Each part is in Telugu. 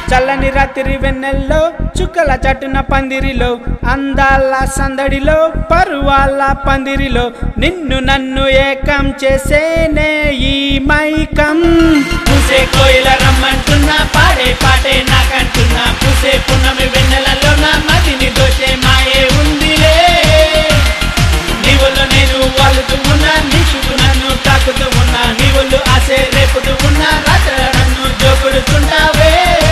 చల్లని రాత్రి వెన్నెల్లో చుక్కల చటున పందిరిలో అందాల సందడిలో పరువాల పందిరిలో నిన్ను నన్ను ఏకం చేసేనే ఈ మైకం పూసే కోయిల రమ్మంటున్నా పాడే పాటే నాకంటున్నా పూసే పున్నమి వెన్నెలలో నా మదిని దోచే మాయే ఉందిలే నీవులు నేను వాలుతూ ఉన్నా నీ చుట్టూ నన్ను తాకుతూ ఉన్నా నీవులు ఆసే రేపుతూ ఉన్నా రాత్రి నన్ను జోకుడుతుంటావే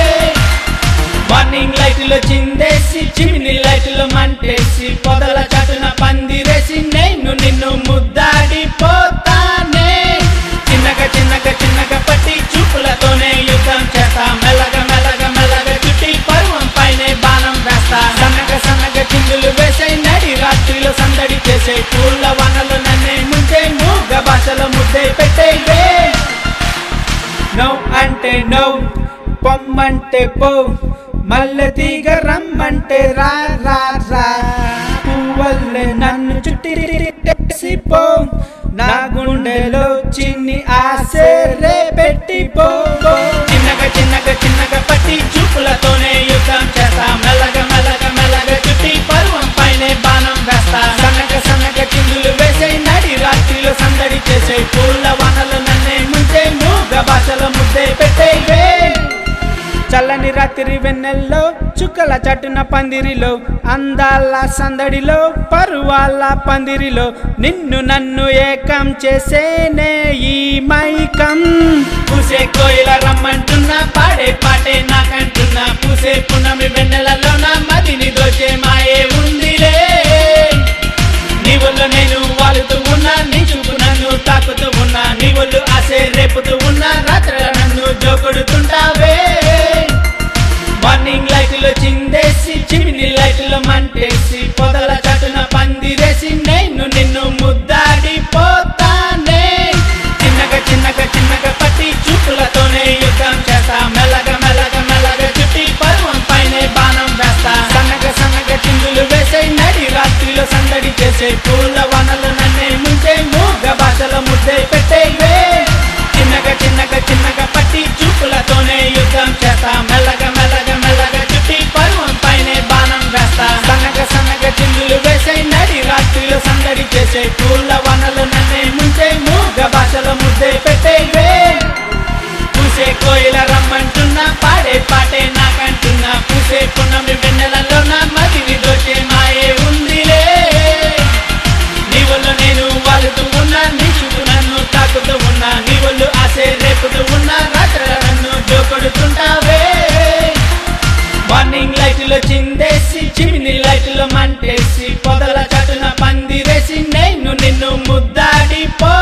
మార్నింగ్ లైట్ లో చిందేసి చిమిని లైట్ లో మంటేసి పొదల చాటున పందిరేసి నేను నిన్ను ముద్దాడిపోతానే చిన్నగా చిన్నగా చిన్నగా పట్టి చూపులతోనే యుద్ధం చేస్తా మెల్లగా మెల్లగా మెల్లగా చుట్టి పరువం పైనే బాణం వేస్తా సన్నగా సన్నగా చిందులు వేసే నడి రాత్రిలో సందడి చేసే పూల వనలు నన్నే ముంచే మూగ భాషలో ముద్దే పెట్టేవే నో అంటే నో పొమ్మంటే పో మల్లె తీగ రమ్మంటే రా రా రా పువ్వల్లే నన్ను చుట్టి పో నా గుండెలో చిన్ని ఆశే రేపెట్టి పో పో. చిన్నగా చిన్నగా చిన్నగా పట్టి చూపులతోనే యుద్ధం చేస్తా మెల్లగా మెల్లగా మెల్లగా చుట్టి పరువం పైనే బాణం వేస్తా సన్నగా సన్నగా చిందులు వేసే నడి రాత్రిలో సందడి చేసే పూల వనలు నన్నే ముంచే మూగ భాషలో ముద్దే పెట్టేవే చల్లని రాత్రి వెన్నెల్లో చుక్కల చటున పందిరిలో అందాల సందడిలో పరువాల పందిరిలో నిన్ను నన్ను ఏకం చేసేనే ఈ మైకం పూసే కోయిల రమ్మంటున్నా పాడే పాటే నాకంటున్నా పూసే పున్నమి వెన్నెలలో నా మదిని దోచే మాయే ఉందిలే నీవుల్లో నేను వాలుతూ ఉన్నా నీ చూపు నన్ను తాకుతూ ఉన్నా నీవుళ్ళు ఆసే రేపుతూ ఉన్నా రాత్రి నన్ను జోకొడుతుంటావే మార్నింగ్ లైట్ లో చిందేసి చిమిని లైట్ లో మంటేసి పొదల చటున పందిరేసి నేను నిన్ను ముద్దాడిపోతానే చిన్నగా చిన్నగా చిన్నగా పట్టి చూపులతోనే యుద్ధం చేస్తా మెల్లగా మెల్లగా మెల్లగా చుట్టి పరువం పైనే బాణం వేస్తా సన్నగా సన్నగా చిందులు వేసే నడి రాత్రిలో సందడి చేసే పూల వనలు నన్నే ముంచే మూగ భాషలో ముద్దే పెట్టేవే చిన్నగా చిన్నగా చిన్నగా పట్టి చూపులతోనే యుద్ధం చేస్తా మెల్లగా మెల్లగా మెల్లగా చుట్టి పరువం పైనే బాణం వేస్తా సన్నగా సన్నగా చిందులు వేసే నడి రాత్రిలో సందడి చేసే పూల వనలు నన్నే ముంచే మూగ భాషలో ముద్దే పెట్టేవే పూసే కోయిల రమ్మంటున్నా పాడే పాటే నాకంటున్నా పూసే పున్నమి వెన్నెలలో నా మదిని దోచే మాయే ఉందిలే నీవులు నేను వాలుతూ ఉన్నా నీ చుట్టూ నన్ను తాకుతూ ఉన్నా నీవులు ఆసే రేపుతూ ఉన్నా రాత్రి నన్ను జోకొడుతుంటావే మార్నింగ్ లైట్ లో చిందేసి చిమిని లైట్ లో మంటేసి పొదల చటున పందిరేసి నేను నిన్ను ముద్దాడిపో